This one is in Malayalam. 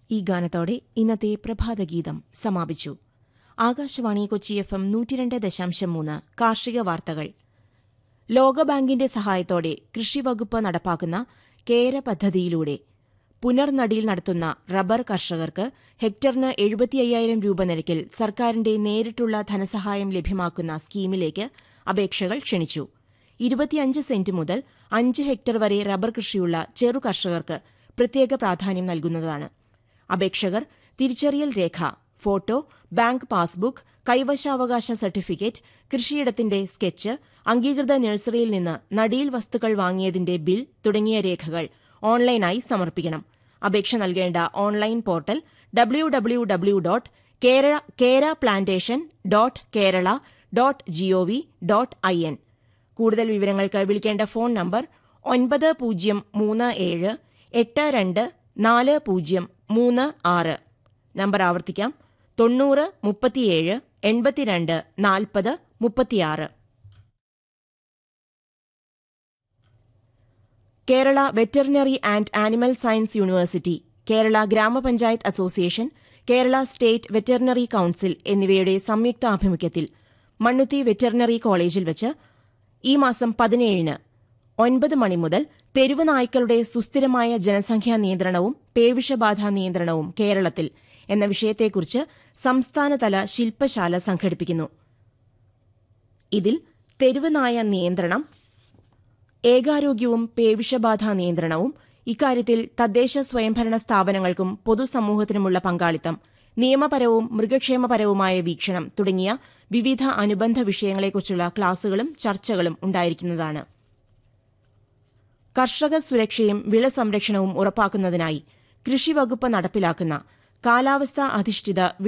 ഈ ഗാനത്തോടെ ഇന്നത്തെ പ്രഭാതഗീതം സമാപിച്ചു ആകാശവാണി കൊച്ചി എഫ് എം നൂറ്റിരണ്ട് ദശാംശം മൂന്ന് കാർഷിക വാർത്തകൾ ലോകബാങ്കിന്റെ സഹായത്തോടെ കൃഷിവകുപ്പ് നടപ്പാക്കുന്ന കേര പദ്ധതിയിലൂടെ പുനർനടിയിൽ നടത്തുന്ന റബ്ബർ കർഷകർക്ക് ഹെക്ടറിന് എഴുപത്തിയ്യായിരം രൂപ നിരക്കിൽ സർക്കാരിന്റെ നേരിട്ടുള്ള ധനസഹായം ലഭ്യമാക്കുന്ന സ്കീമിലേക്ക് അപേക്ഷകൾ ക്ഷണിച്ചു ഇരുപത്തിയഞ്ച് സെന്റ് മുതൽ അഞ്ച് ഹെക്ടർ വരെ റബ്ബർ കൃഷിയുള്ള ചെറു കർഷകർക്ക് പ്രത്യേക പ്രാധാന്യം നൽകുന്നതാണ് അപേക്ഷകർ തിരിച്ചറിയൽ രേഖ ഫോട്ടോ ബാങ്ക് പാസ്ബുക്ക് കൈവശാവകാശ സർട്ടിഫിക്കറ്റ് കൃഷിയിടത്തിന്റെ സ്കെച്ച് അംഗീകൃത നഴ്സറിയിൽ നിന്ന് നടീൽ വസ്തുക്കൾ വാങ്ങിയതിന്റെ ബിൽ തുടങ്ങിയ രേഖകൾ ഓൺലൈനായി സമർപ്പിക്കണം അപേക്ഷ നൽകേണ്ട online portal W W W dot Kerala കേര plantation dot Kerala dot G O V dot I N കൂടുതൽ വിവരങ്ങൾക്ക് വിളിക്കേണ്ട ഫോൺ നമ്പർ ഒൻപത് പൂജ്യം മൂന്ന് ഏഴ് എട്ട് രണ്ട് നാല് പൂജ്യം മൂന്ന് ആറ് നമ്പർ ആവർത്തിക്കാം തൊണ്ണൂറ് മുപ്പത്തിയേഴ് എൺപത്തിരണ്ട് നാൽപ്പത് മുപ്പത്തിയാറ് Kerala veterinary and animal science university Kerala ഗ്രാമപഞ്ചായത്ത് association Kerala state veterinary council എന്നിവയുടെ സംയുക്ത ആഭിമുഖ്യത്തിൽ മണ്ണുത്തി വെറ്ററിനറി കോളേജിൽ വച്ച് ഈ മാസം പതിനേഴിന് ഒൻപത് മണി മുതൽ തെരുവ് നായ്ക്കളുടെ സുസ്ഥിരമായ ജനസംഖ്യാ നിയന്ത്രണവും പേവിഷബാധ നിയന്ത്രണവും കേരളത്തിൽ എന്ന വിഷയത്തെക്കുറിച്ച് സംസ്ഥാനതല ശില്പശാല സംഘടിപ്പിക്കുന്നു ഇതിൽ തെരുവ് നായ നിയന്ത്രണം ഏകാരോഗ്യവും പേവിഷബാധ നിയന്ത്രണവും ഇക്കാര്യത്തിൽ തദ്ദേശ സ്വയംഭരണ സ്ഥാപനങ്ങൾക്കും പൊതുസമൂഹത്തിനുമുള്ള പങ്കാളിത്തം നിയമപരവും മൃഗക്ഷേമപരവുമായ വീക്ഷണം തുടങ്ങിയ വിവിധ അനുബന്ധ വിഷയങ്ങളെക്കുറിച്ചുള്ള ക്ലാസുകളും ചർച്ചകളും ഉണ്ടായിരിക്കുന്നതാണ് കർഷക സുരക്ഷയും വിള സംരക്ഷണവും ഉറപ്പാക്കുന്നതിനായി കൃഷിവകുപ്പ് നടപ്പിലാക്കുന്ന കാലാവസ്ഥാ അധിഷ്ഠിത